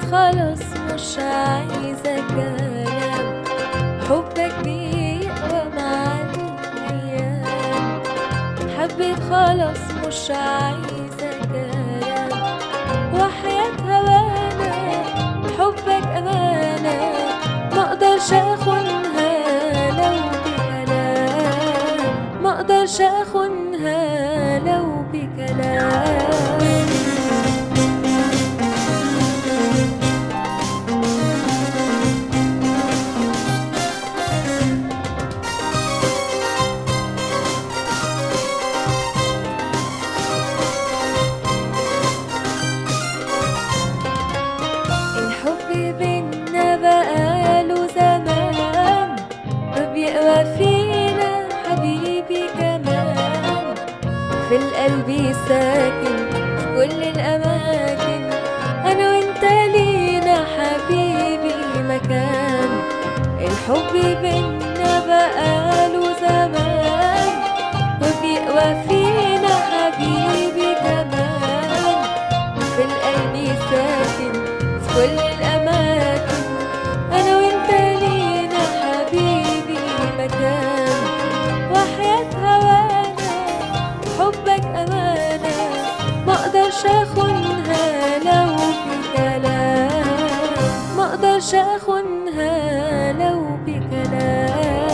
خلاص مش عايزة كلام حبك بيقوى مع الأيام حبيت خلاص مش عايزة كلام وحياة هوانا حبك أمانة مقدرش أخونها لو بكلام مقدرش أخونها لو بكلام الحب بينا بقاله زمان وبيقوى فينا حبيبي كمان في القلب ساكن في كل الأماكن أنا وأنت لينا حبيبي مكان الحب بينا بقاله زمان وبيقوى فينا حبيبي كمان في القلب ساكن في كل الأماكن أنا وأنت لينا حبيبي مكان وحياة هوانا حبك أمانة مقدرش أخونها لو بكلام مقدرش أخونها لو بكلام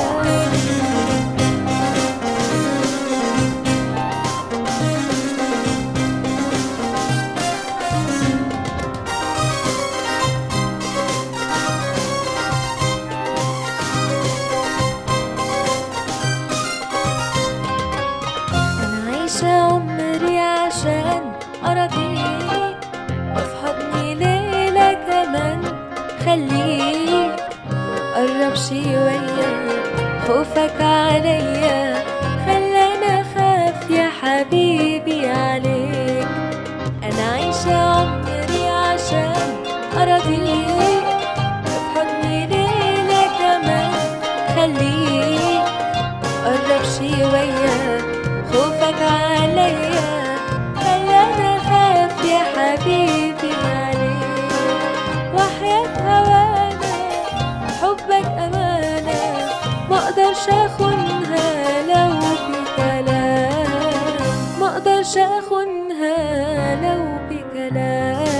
أنا عايشة عمري عشان أراضيك وفي حضني ليلة كمان خليك قرب شوية خوفك عليا خلاني أخاف يا حبيبي عليك أنا عايشة عمري عشان أراضيك وفي حضني ليلة كمان خليك قرب شوية خوفك عليا خلاني أخاف يا حبيبي عليك وحياة هوانا حبك أمانة مقدرش أخونها لو بكلام مقدرش أخونها لو بكلام